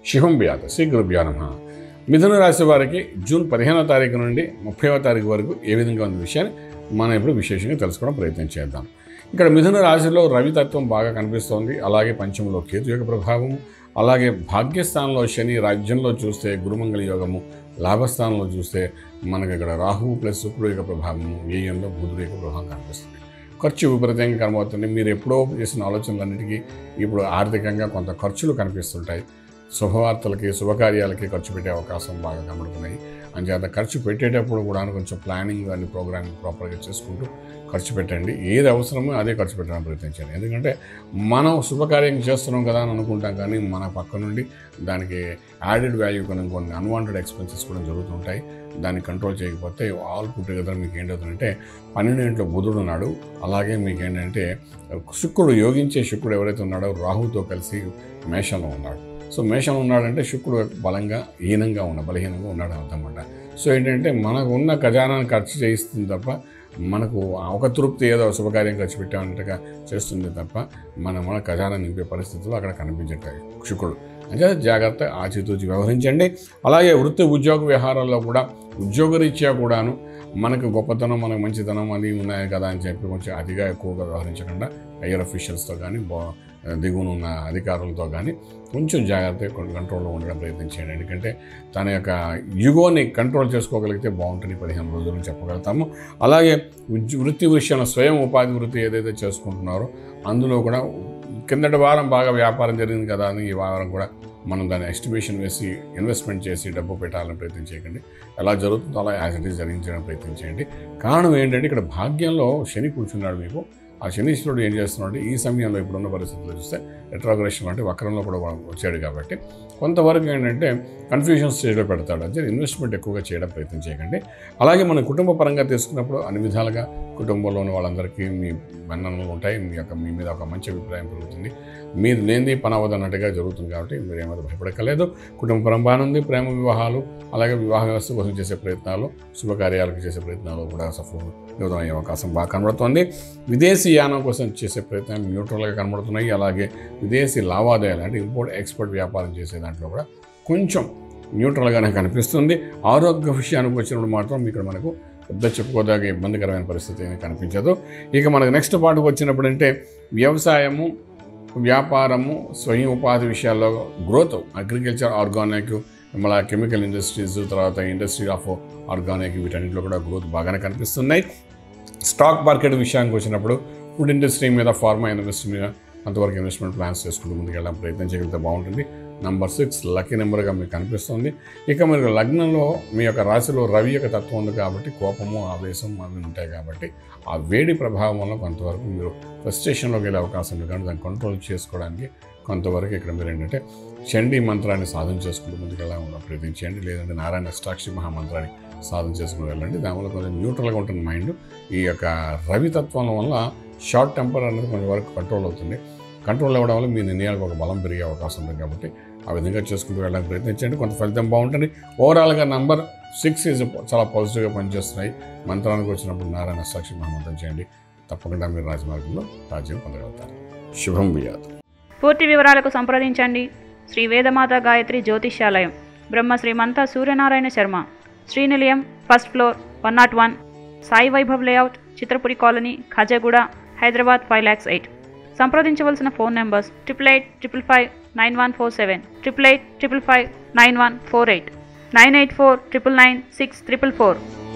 శివం వ్యాధ శ్రీ గురుభ్యో నమ మిథున రాశి వారికి జూన్ పదిహేనవ తారీఖు నుండి ముప్పైవ తారీఖు వరకు ఏ విధంగా ఉన్న విషయాన్ని మనం ఇప్పుడు విశేషంగా తెలుసుకోవడం ప్రయత్నం చేద్దాం ఇక్కడ మిథున రాశిలో రవితత్వం బాగా కనిపిస్తోంది అలాగే పంచంలో కేతు యొక్క ప్రభావము అలాగే భాగ్యస్థానంలో శని రాజ్యంలో చూస్తే గురుమంగళ యోగము లాభస్థానంలో చూస్తే మనకి ఇక్కడ రాహువు ప్లస్ శుక్రుడు యొక్క ప్రభావము వ్యయంలో బుధుడు యొక్క ప్రభావం కనిపిస్తుంది ఖర్చు విపరీతంగా కనబడుతుంది మీరు ఎప్పుడో చేసిన ఆలోచనలన్నిటికీ ఇప్పుడు ఆర్థికంగా కొంత ఖర్చులు కనిపిస్తుంటాయి శుభవార్తలకి శుభకార్యాలకి ఖర్చు పెట్టే అవకాశం బాగా కనబడుతున్నాయి అంచేత ఖర్చు పెట్టేటప్పుడు కూడా కొంచెం ప్లానింగ్ అన్ని ప్రోగ్రామింగ్ ప్రాపర్గా చేసుకుంటూ ఖర్చు పెట్టండి ఏది అవసరమో అదే ఖర్చు పెట్టడానికి ప్రయత్నించండి ఎందుకంటే మనం శుభకార్యం చేస్తున్నాం కదా అని అనుకుంటాం కానీ మన పక్క నుండి దానికి యాడెడ్ వాల్యూ కొన్ని కొన్ని అన్వాంటెడ్ ఎక్స్పెన్సెస్ కూడా జరుగుతుంటాయి దాన్ని కంట్రోల్ చేయకపోతే ఆల్ పుట్ టుగెదర్ మీకు ఏంటవుతుందంటే పన్నెండు ఇంట్లో బుధుడు ఉన్నాడు అలాగే మీకు ఏంటంటే శుక్రుడు యోగించే శుక్రుడు ఎవరైతే ఉన్నాడో రాహుతో కలిసి మేషంలో ఉన్నాడు సో మేషంలో ఉన్నాడంటే శుక్రుడు బలంగా హీనంగా ఉన్న బలహీనంగా ఉన్నాడు అర్థమాట సో ఏంటంటే మనకు ఉన్న ఖజానాన్ని ఖర్చు చేయిస్తుంది తప్ప మనకు ఒక తృప్తి ఏదో శుభకార్యం ఖర్చు పెట్టామన్నట్టుగా చేస్తుంది తప్ప మన మన ఖజానా నింపే పరిస్థితులు అక్కడ కనిపించట్లేదు శుక్రుడు అంటే జాగ్రత్త ఆచితూచి వ్యవహరించండి అలాగే వృత్తి ఉద్యోగ వ్యవహారాల్లో కూడా ఉద్యోగరీత్యా కూడాను మనకు గొప్పతనం మనకు మంచితనం అది ఉన్నాయి కదా అని చెప్పి కొంచెం అతిగా ఎక్కువగా వ్యవహరించకుండా హయ్యర్ అఫీషియల్స్తో కానీ బా దిగువన ఉన్న అధికారులతో కానీ కొంచెం జాగ్రత్తగా కొన్ని కంట్రోల్లో ఉండడం ప్రయత్నం చేయండి ఎందుకంటే తన యొక్క యుగోని కంట్రోల్ చేసుకోగలిగితే బాగుంటుంది పదిహేను రోజులు చెప్పగలుగుతాము అలాగే ఉద్య- వృత్తి విషయంలో స్వయం ఉపాధి వృత్తి ఏదైతే చేసుకుంటున్నారో అందులో కూడా కిందటి వారం బాగా వ్యాపారం జరిగింది కదా అని ఈ వారం కూడా మనం దాన్ని ఎస్టిమేషన్ వేసి ఇన్వెస్ట్మెంట్ చేసి డబ్బు పెట్టాలని ప్రయత్నం చేయకండి ఎలా జరుగుతుందో అలా యాజ్ ఇట్ ఈస్ జరిగించడానికి ప్రయత్నం చేయండి కారణం ఏంటంటే ఇక్కడ భాగ్యంలో శని కూర్చున్నాడు మీకు ఆ శనీశ్వరుడు ఏం చేస్తున్నాడు ఈ సమయంలో ఇప్పుడున్న పరిస్థితుల్లో చూస్తే రెట్రాగ్రేషన్ అంటే వక్రంలో కూడా వచ్చాడు కాబట్టి కొంతవరకు ఏంటంటే కన్ఫ్యూజన్ స్టేజ్లో పెడతాడు అంటే ఇన్వెస్ట్మెంట్ ఎక్కువగా చేయడం ప్రయత్నం చేయకండి అలాగే మన కుటుంబ పరంగా తీసుకున్నప్పుడు అన్ని విధాలుగా కుటుంబంలో ఉన్న వాళ్ళందరికీ మీ మన్ననలు ఉంటాయి మీ యొక్క మీ మీద ఒక మంచి అభిప్రాయం పెరుగుతుంది మీరు లేనిది పని అవ్వదు అన్నట్టుగా జరుగుతుంది కాబట్టి మీరు ఏమైనా భయపడక్కలేదు కుటుంబ పరం బాగుంది ప్రేమ వివాహాలు అలాగే వివాహ వ్యవస్థ కోసం చేసే ప్రయత్నాలు శుభకార్యాలకు చేసే ప్రయత్నాలు కూడా సఫలం అయ్యే అవకాశం బాగా కనబడుతుంది విదేశీ యానం కోసం చేసే ప్రయత్నం న్యూట్రల్గా కనబడుతున్నాయి అలాగే విదేశీ లావాదేవీలు అంటే ఇంపోర్ట్ ఎక్స్పోర్ట్ వ్యాపారం చేసే దాంట్లో కూడా కొంచెం న్యూట్రల్గానే కనిపిస్తుంది ఆరోగ్య విషయానికి వచ్చినప్పుడు మాత్రం ఇక్కడ మనకు పెద్ద చెప్పుకోదగ్గ ఇబ్బందికరమైన పరిస్థితి ఏమీ కనిపించదు ఇక మనకు నెక్స్ట్ పాటుకు వచ్చినప్పుడు అంటే వ్యవసాయము వ్యాపారము స్వయం ఉపాధి విషయాల్లో గ్రోత్ అగ్రికల్చర్ ఆర్గానిక్ మళ్ళీ కెమికల్ ఇండస్ట్రీస్ తర్వాత ఇండస్ట్రీ ఆఫ్ ఆర్గానిక్ వీటన్నిటిలో కూడా గ్రోత్ బాగానే కనిపిస్తున్నాయి స్టాక్ మార్కెట్ విషయానికి వచ్చినప్పుడు ఫుడ్ ఇండస్ట్రీ మీద ఫార్మా ఇండస్ట్రీ మీద అంతవరకు ఇన్వెస్ట్మెంట్ ప్లాన్స్ చేసుకుంటూ ముందుకెళ్ళడం ప్రయత్నం చేయగలిగితే బాగుంటుంది నంబర్ సిక్స్ లక్కీ నెంబర్గా మీకు కనిపిస్తుంది ఇక మీరు లగ్నంలో మీ యొక్క రాశిలో రవి యొక్క తత్వం ఉంది కాబట్టి కోపము ఆవేశం అవి ఉంటాయి కాబట్టి ఆ వేడి ప్రభావం వల్ల కొంతవరకు మీరు ఫ్రస్ట్రేషన్లోకి వెళ్ళే అవకాశం ఉంది కానీ దాన్ని కంట్రోల్ చేసుకోవడానికి కొంతవరకు ఇక్కడ మీరు ఏంటంటే చండీ మంత్రాన్ని సాధన చేసుకుంటూ ముందుకెళ్ళాలని ప్రయత్నించండి లేదంటే నారాయణ అష్టాక్షి మహామంత్రాన్ని సాధన చేసుకుని వెళ్ళండి దానివల్ల కొంచెం న్యూట్రల్గా ఉంటుంది మైండ్ ఈ యొక్క రవితత్వం వల్ల షార్ట్ టెంపర్ అనేది కొంచెం వరకు కంట్రోల్ అవుతుంది కంట్రోల్ అవ్వడం వల్ల మీ నిర్ణయాలకు ఒక బలం పెరిగే అవకాశం ఉంది కాబట్టి ఆ విధంగా చేసుకుంటూ వెళ్ళడానికి ప్రయత్నించండి కొంత ఫలితం బాగుంటుంది ఓవరాల్గా నంబర్ సిక్స్ ఈజ్ చాలా పాజిటివ్గా పనిచేస్తున్నాయి మంత్రానికి వచ్చినప్పుడు నారాయణ సాక్షి మహామంత్రం చేయండి తప్పకుండా మీరు రాజమార్గంలో రాజ్యం పొందగలుగుతారు శుభం బియాదు పూర్తి వివరాలకు సంప్రదించండి Shri Vedamata Gayatri Jyotishyalayam Brahma Srimantha Suryanarayana Sharma Srinilayam first floor one nought one Sai Vaibhav layout Chitrapuri colony Khajaguda Hyderabad five lakhs eight సంప్రదించవలసిన phone numbers triple eight triple five nine one four seven triple eight triple five nine one four eight nine eight four triple nine six triple four